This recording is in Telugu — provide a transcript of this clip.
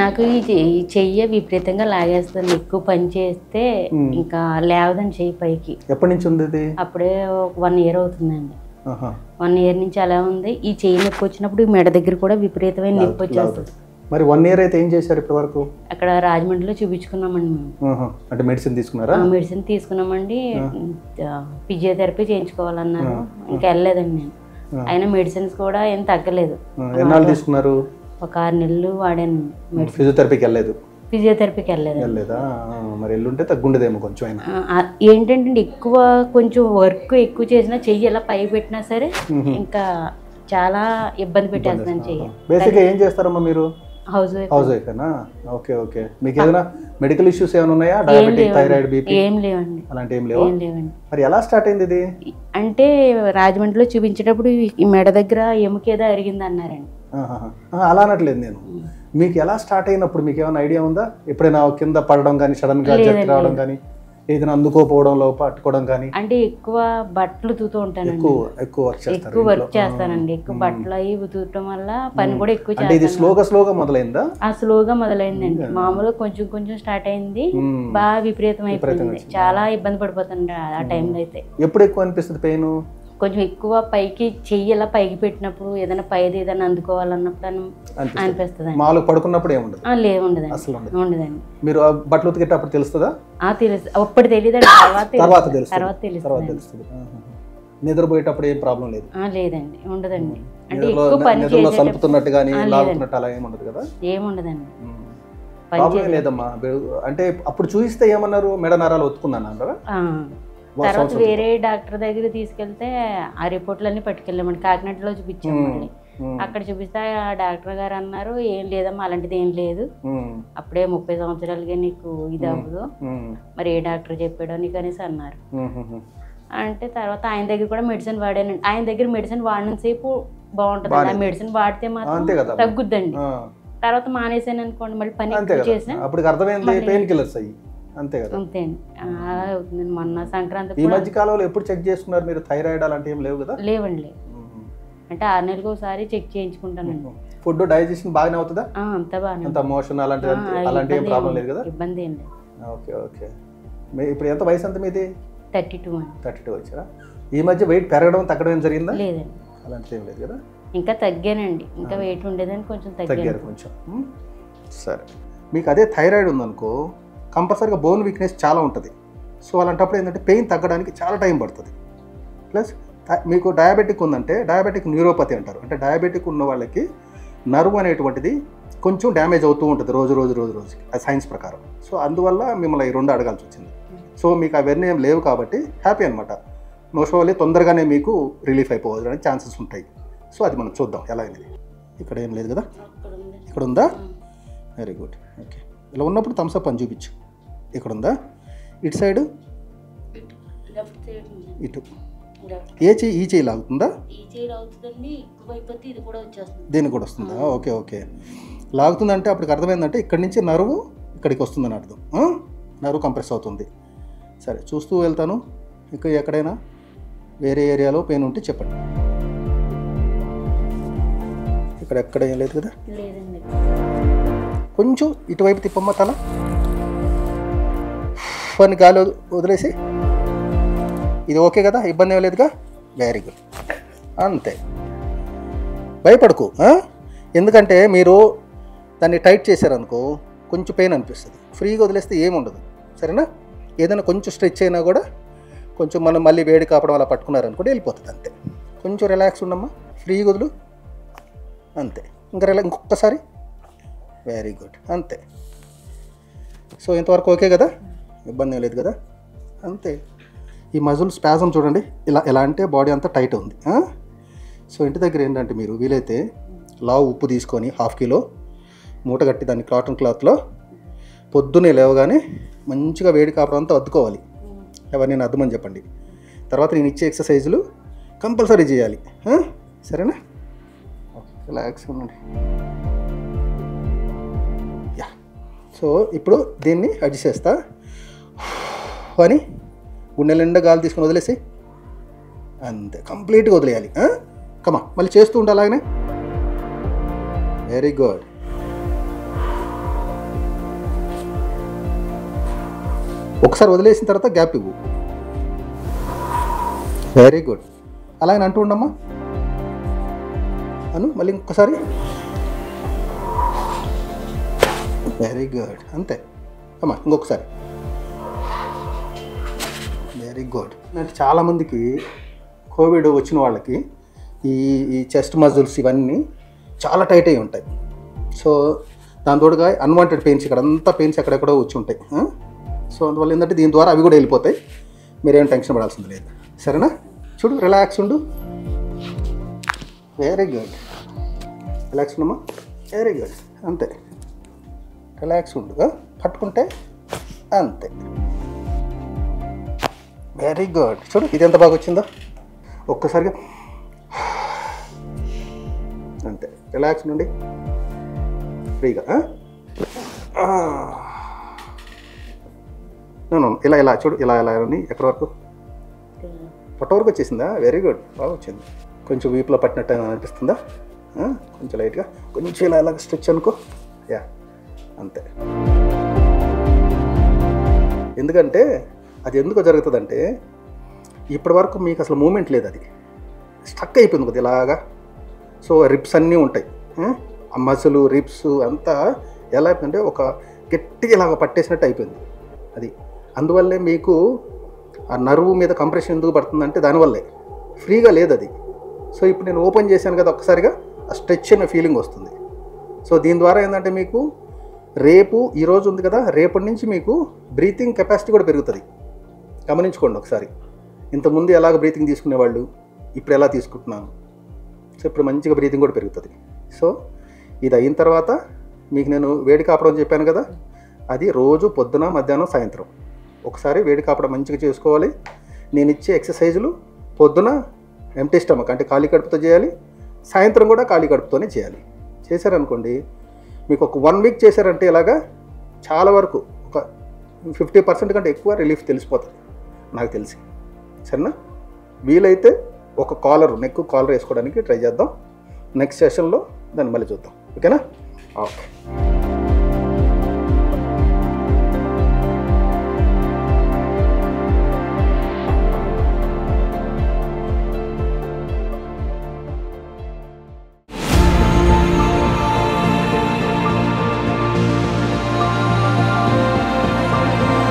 నాకు ఈ చె- ఈ చెయ్యి విపరీతంగా లాగేస్తుంది ఎక్కువ పని చేస్తే మ్మ్. ఇంకా లేవదని చెయ్యి పైకి ఎప్పటి నుంచి ఉంది ఇది అప్పుడే ఒక వన్ ఇయర్ అవుతుందండి ఆహా. వన్ ఇయర్ నుంచి అలా ఉంది ఈ చెయ్యి నొప్పి వచ్చినప్పుడు ఈ మెడ దగ్గర కూడా విపరీతమైన నొప్పి వచ్చేస్తుంది మరి వన్ ఇయర్ అయితే ఏం చేశారు ఇప్పటి వరకు అక్కడ రాజమండ్రిలో చూపించుకున్నామండి మేము ఆహా. అంటే మెడిసిన్ తీసుకున్నారా ఆ మెడిసిన్ తీసుకున్నామండి ఫిజియోథెరపీ చేయించుకోవాలన్నారు ఇంకా వెళ్ళలేదండి నేను అయినా మెడిసిన్స్ కూడా ఏం తగ్గలేదు ఆ, ఎన్నాళ్ళు తీసుకున్నారు ఒక ఆరు నెలలు వాడాను మెడిసిన్ ఫిజియోథెరపీకి వెళ్ళలేదు ఫిజియోథెరపీకి వెళ్ళలేదు వెళ్ళలేదా ఆ, మరి ఎల్లుంటే తగ్గుండేదేమో కొంచెం అయినా ఆ, ఆ, ఏంటంటే ఎక్కువ కొంచెం వర్క్ ఎక్కువ చేసినా చెయ్యి ఎలా పై పెట్టినా సరే ఇంకా చాలా ఇబ్బంది పెట్టేస్తున్నాను చెయ్యి బేసిక్గా ఏం చేస్తారమ్మా మీరు హౌస్ వైఫ్ హౌస్ వైఫేనా ఓకే ఓకే మీకు ఏదైనా మెడికల్ ఇష్యూస్ ఏమైనా ఉన్నాయా డయాబెటిక్ థైరాయిడ్ బీపీ ఏం లేవండి అలాంటి ఏం లేవా ఏం లేవండి మరి ఎలా స్టార్ట్ అయింది ఇది అంటే రాజమండ్రిలో చూపించేటప్పుడు ఈ మెడ దగ్గర ఎముకేదో అరిగింది అన్నారండి ఆహాహా. ఆ, అలా అనట్లేదు నేను మీకు ఎలా స్టార్ట్ అయినప్పుడు మీకు ఏమైనా ఐడియా ఉందా ఎప్పుడైనా కింద పడడం కానీ సడన్ గా జట్ రావడం కానీ ఏదైనా అందుకోపోవడంలో పట్టుకోవడం కానీ అంటే ఎక్కువ బట్టలు ఉతుకుతూ ఉంటానండి ఎక్కువ ఎక్కువ వర్క్ చేస్తారు ఎక్కువ వర్క్ చేస్తానండి ఎక్కువ బట్టలు అవి ఉతకటం వల్ల పని కూడా ఎక్కువ అంటే ఇది చేస్తాను స్లోగా స్లోగా మొదలైందా ఆ స్లోగా మొదలైందండి మామూలుగా కొంచెం కొంచెం స్టార్ట్ అయింది మ్మ్. బాగా విపరీతం అయిపోయింది చాలా ఇబ్బంది పడిపోతుంది ఆ టైంలో అయితే ఎప్పుడు ఎక్కువ అనిపిస్తుంది పెయిన్ కొంచెం ఎక్కువ పైకి చెయ్యి ఇలా పైకి పెట్టినప్పుడు ఏదైనా పైది ఏదైనా అందుకోవాలన్నప్పుడు అను- అనిపిస్తుంది అనిపిస్తుందండి మామూలుగా పడుకున్నప్పుడు ఏముండదు ఆ, లేదు ఉండదండి అసలు ఉండదు ఉండదండి మీరు ఆ బట్టలు ఉతికేటప్పుడు తెలుస్తుందా ఆ తెలుసు అప్పుడు తెలియదండి తర్వాత తర్వాత తెలుస్తుంది. తెలుస్తుంది తర్వాత తెలుస్తుంది తర్వాత తెలుస్తుంది ఆహాహా. నిద్రపోయేటప్పుడు ఏం ప్రాబ్లం లేదు ఆ, లేదండి ఉండదండి అంటే నిద్రలో ఎక్కువ పని నిద్రలో చేసేటప్పుడు సలుపుతున్నట్టు కానీ ఆ, లాగుతున్నట్టు అలా ఏమి ఉండదు కదా ఏముండదండి పని ప్రాబ్లం లేదమ్మా బె- అంటే అప్పుడు చూయిస్తే ఏమన్నారు మెడ నరాలు ఒత్తుకున్నాను అన్నారా ఆ. తర్వాత వేరే డాక్టర్ దగ్గర తీసుకెళ్తే ఆ రిపోర్ట్లన్నీ పట్టుకెళ్ళామండి కాకినాడలో చూపించాం మళ్ళీ ఉమ్, అక్కడ చూపిస్తే ఆ డాక్టర్ గారు అన్నారు ఏం లేదమ్మా అలాంటిది ఏం లేదు ఉమ్, అప్పుడే ముప్పై సంవత్సరాలుగా నీకు ఇది అవ్వదు ఉమ్, మరి ఏ డాక్టర్ చెప్పాడో నీకు అనేసి అన్నారు ఉమ్, ఉమ్, ఉమ్. అంటే తర్వాత ఆయన దగ్గర కూడా మెడిసిన్ వాడానండి ఆయన దగ్గర మెడిసిన్ వాడినంతసేపు బాగుంటుంది ఆ మెడిసిన్ వాడితే అంతే మాత్రం కదా తగ్గుద్దండి ఆ, తర్వాత మానేసాను అనుకోండి మళ్ళీ పని అంతే ఎక్కువ కదా చేసిన అప్పటికి అర్థమైంది పెయిన్ కిల్లర్స్ అయ్యి అంతే కదా అంతే అండి అలా అవుతుంది మొన్న సంక్రాంతి ఈ కూడా మధ్య కాలంలో ఎప్పుడు చెక్ చేసుకున్నారు మీరు థైరాయిడ్ అలాంటి ఏం లేవు కదా లేవండి లేవు. అంటే ఆరు నెలలకు ఒకసారి చెక్ చేయించుకుంటానండి ఫుడ్ డైజెషన్ బాగానే అవుతుందా ఆ, అంతా బాగానే అంత మోషన్ అలాంటి ఆ, అలాంటి ఏం ఇబ్బంది ప్రాబ్లం ఏం- లేదు కదా ఇబ్బంది ఏం లేదు ఓకే ఓకే మీ ఇప్పుడు ఎంత వయసు ఎంత మీది థర్టీ టూ అండి థర్టీ టూ వచ్చారా ఈ మధ్య వెయిట్ పెరగడం తగ్గడం ఏం జరిగిందా లేదండి అలాంటిది ఏం లేదు కదా ఇంకా తగ్గానండి ఇంకా వెయిట్ ఉండేదని కొంచెం తగ్గాను తగ్గారు కొంచెం ఉమ్. సరే మీకు అదే థైరాయిడ్ ఉందనుకో కంపల్సరీగా బోన్ వీక్నెస్ చాలా ఉంటుంది సో అలాంటప్పుడు ఏంటంటే పెయిన్ తగ్గడానికి చాలా టైం పడుతుంది ప్లస్ థై- మీకు డయాబెటిక్ ఉందంటే డయాబెటిక్ న్యూరోపతి అంటారు అంటే డయాబెటిక్ ఉన్న వాళ్ళకి నర్వ్ అనేటువంటిది కొంచెం డ్యామేజ్ అవుతూ ఉంటుంది రోజు రోజు రోజు రోజుకి అది సైన్స్ ప్రకారం సో అందువల్ల మిమ్మల్ని ఈ రెండు అడగాల్సి వచ్చింది సో మీకు అవన్నీ ఏం లేవు కాబట్టి హ్యాపీ అనమాట మోస్ట్లీ తొందరగానే మీకు రిలీఫ్ అయిపోవడానికి ఛాన్సెస్ ఉంటాయి సో అది మనం చూద్దాం ఎలా అయింది ఇక్కడ ఏం లేదు కదా ఇక్కడ ఉందా వెరీ గుడ్ ఓకే ఇలా ఉన్నప్పుడు థమ్స్అప్ అని చూపించు ఇక్కడ ఉందా ఇటు సైడ్ ఇటు ఏ చెయ్యి ఈ చెయ్యి లాగుతుందా ఈ చైర్ అవుతుందండి ఎక్కువ అయిపోతే ఇది కూడా వచ్చేస్తుంది దీనికి కూడా వస్తుందా ఓకే ఓకే లాగుతుందంటే అప్పటికి అర్థమైందంటే ఇక్కడి నుంచి నరువు ఇక్కడికి వస్తుందని అర్థం ఆ? నరువు కంప్రెస్ అవుతుంది సరే చూస్తూ వెళ్తాను ఇంకా ఎక్కడైనా వేరే ఏరియాలో పెయిన్ ఉంటే చెప్పండి ఇక్కడ ఎక్కడ ఏం లేదు కదా లేదండి కొంచెం ఇటువైపు తిప్పమ్మ తల పని గాలి వద- వదిలేసి ఇది ఓకే కదా ఇబ్బంది ఏం లేదుగా వెరీ గుడ్ అంతే భయపడకు ఆ? ఎందుకంటే మీరు దాన్ని టైట్ చేశారనుకో కొంచెం పెయిన్ అనిపిస్తుంది ఫ్రీగా వదిలేస్తే ఏముండదు సరేనా ఏదైనా కొంచెం స్ట్రెచ్ అయినా కూడా కొంచెం మనం మళ్ళీ వేడి కాపడం అలా పట్టుకున్నారనుకోండి వెళ్ళిపోతుంది అంతే కొంచెం రిలాక్స్ ఉండమ్మా ఫ్రీగా వదులు అంతే ఇంకా రిలా ఇంకొకసారి వెరీ గుడ్ అంతే సో ఇంతవరకు ఓకే కదా ఇబ్బంది ఏం లేదు కదా అంతే ఈ మజిల్ స్పాజం చూడండి ఇలా ఎలా అంటే బాడీ అంతా టైట్ ఉంది ఆ? సో ఇంటి దగ్గర ఏంటంటే మీరు వీలైతే లావు ఉప్పు తీసుకొని హాఫ్ కిలో మూట కట్టి దాన్ని కాటన్ క్లాత్లో పొద్దున్నే లేవగానే మంచిగా వేడి కాపడం అంతా అద్దుకోవాలి ఎవరిని నేను అద్దమని చెప్పండి తర్వాత నేను ఇచ్చే ఎక్సర్సైజులు కంపల్సరీ చేయాలి ఆ? సరేనా ఓకే రిలాక్స్ ఉండండి యా సో ఇప్పుడు దీన్ని అడ్జస్ట్ చేస్తా అని గుండె నిండా గాలి తీసుకొని వదిలేసి అంతే కంప్లీట్గా వదిలేయాలి కమా మళ్ళీ చేస్తూ ఉండాలి అలాగనే వెరీ గుడ్ ఒకసారి వదిలేసిన తర్వాత గ్యాప్ ఇవ్వు వెరీ గుడ్ అలా అని అంటూ ఉండమ్మా అను మళ్ళీ ఇంకొకసారి వెరీ గుడ్ అంతే అమ్మా ఇంకొకసారి వెరీ గుడ్ అంటే చాలామందికి కోవిడ్ వచ్చిన వాళ్ళకి ఈ ఈ చెస్ట్ మజిల్స్ ఇవన్నీ చాలా టైట్ అయి ఉంటాయి సో దాని తోడుగా అన్వాంటెడ్ పెయిన్స్ ఇక్కడ అంతా పెయిన్స్ ఎక్కడెక్కడో వచ్చి ఉంటాయి ఆ? సో అందువల్ల ఏంటంటే దీని ద్వారా అవి కూడా వెళ్ళిపోతాయి మీరేం టెన్షన్ పడాల్సింది లేదు సరేనా చూడు రిలాక్స్ ఉండు వెరీ గుడ్ రిలాక్స్ ఉండమ్మా వెరీ గుడ్ అంతే రిలాక్స్ ఉండు ఆ? పట్టుకుంటే అంతే వెరీ గుడ్ చూడు ఇది ఎంత బాగా వచ్చిందో ఒక్కసారిగా అంతే రిలాక్స్ నుండి ఫ్రీగా ఆ? ఆ. No, no, ఇలా ఇలా చూడు ఇలా ఇలా అని ఎక్కడి వరకు పొట్ట వరకు వచ్చేసిందా వెరీ గుడ్ బాగా వచ్చింది కొంచెం వీపులో పట్టినట్టు అనిపిస్తుందా ఆ? కొంచెం లైట్గా కొంచెం ఇలా ఇలా స్ట్రెచ్ అనుకో యా అంతే ఎందుకంటే అది ఎందుకు జరుగుతుందంటే ఇప్పటి వరకు మీకు అసలు మూమెంట్ లేదు అది స్టక్ అయిపోయింది కొద్ది ఇలాగా సో రిప్స్ అన్నీ ఉంటాయి ఆ మసలు రిప్స్ అంతా ఎలా అయిపోయిందంటే ఒక గట్టిగా ఇలాగ పట్టేసినట్టు అయిపోయింది అది అందువల్లే మీకు ఆ నరువు మీద కంప్రెషన్ ఎందుకు పడుతుందంటే దానివల్లే ఫ్రీగా లేదు అది సో ఇప్పుడు నేను ఓపెన్ చేశాను కదా ఒక్కసారిగా ఆ స్ట్రెచ్ అనే ఫీలింగ్ వస్తుంది సో దీని ద్వారా ఏంటంటే మీకు రేపు ఈ రోజు ఉంది కదా రేపటి నుంచి మీకు బ్రీతింగ్ కెపాసిటీ కూడా పెరుగుతుంది గమనించుకోండి ఒకసారి ఇంతకుముందు ఎలాగ బ్రీతింగ్ తీసుకునేవాళ్ళు ఇప్పుడు ఎలా తీసుకుంటున్నాను సో ఇప్పుడు మంచిగా బ్రీతింగ్ కూడా పెరుగుతుంది సో ఇది అయిన తర్వాత మీకు నేను వేడి కాపడం చెప్పాను కదా అది రోజు పొద్దున మధ్యాహ్నం సాయంత్రం ఒకసారి వేడి కాపడం మంచిగా చేసుకోవాలి నేను ఇచ్చే ఎక్సర్సైజులు పొద్దున ఎంటీ స్టమక్ అంటే ఖాళీ కడుపుతో చేయాలి సాయంత్రం కూడా ఖాళీ కడుపుతోనే చేయాలి చేశారనుకోండి మీకు ఒక వన్ వీక్ చేశారంటే ఇలాగా చాలా వరకు ఒక ఫిఫ్టీ పర్సెంట్ కంటే ఎక్కువ రిలీఫ్ తెలిసిపోతుంది నాకు తెలిసి సరేనా వీలైతే ఒక కాలర్ నెక్ కాలర్ వేసుకోవడానికి ట్రై చేద్దాం నెక్స్ట్ సెషన్లో దాన్ని మళ్ళీ చూద్దాం ఓకేనా ఓకే